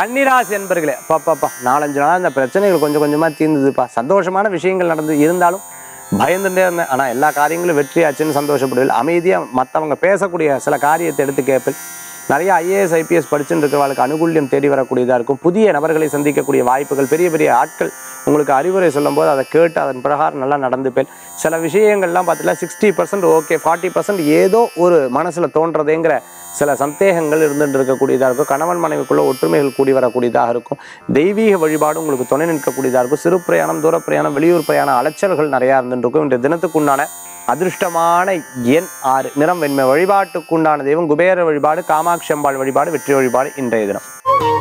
கன்னிராசி என்பர்களே பாப்பாப்பா நாலஞ்சு நாள் இந்த பிரச்சனைகள் கொஞ்சம் கொஞ்சமாக தீர்ந்ததுப்பா சந்தோஷமான விஷயங்கள் நடந்து இருந்தாலும் பயந்துட்டே இருந்தேன் ஆனால் எல்லா காரியங்களும் வெற்றியாச்சுன்னு சந்தோஷப்படுவேன் அமைதியாக மற்றவங்க பேசக்கூடிய சில காரியத்தை எடுத்து கேட்பேன் நிறைய ஐஏஎஸ் ஐபிஎஸ் படிச்சுட்டு இருக்கிறவங்களுக்கு அனுகூல்யம் தேடி வரக்கூடியதாக இருக்கும் புதிய நபர்களை சந்திக்கக்கூடிய வாய்ப்புகள் பெரிய பெரிய ஆட்கள் உங்களுக்கு அறிவுரை சொல்லும்போது அதை கேட்டு அதன் பிரகாரம் நல்லா நடந்துப்பேன் சில விஷயங்கள்லாம் பார்த்தீங்கன்னா sixty percent okay forty percent ஏதோ ஒரு மனசில் தோன்றதேங்கிற சில சந்தேகங்கள் இருந்துட்டு இருக்கக்கூடியதாக இருக்கும் கணவன் மனைவிக்குள்ள ஒற்றுமைகள் கூடி வரக்கூடியதாக இருக்கும் தெய்வீக வழிபாடு உங்களுக்கு துணை நிற்கக்கூடியதாக இருக்கும் சிறு பிரயாணம் தூர பிரயாணம் வெளியூர் பிரயாணம் அலைச்சல்கள் நிறையா இருந்துட்டு இருக்கும் இன்றைய தினத்துக்குண்டான அதிர்ஷ்டமான எண் ஆறு நிறம் வெண்மை வழிபாட்டுக்குண்டான தெய்வம் குபேர வழிபாடு காமாட்சி அம்பாள் வழிபாடு வெற்றி வழிபாடு இன்றைய தினம்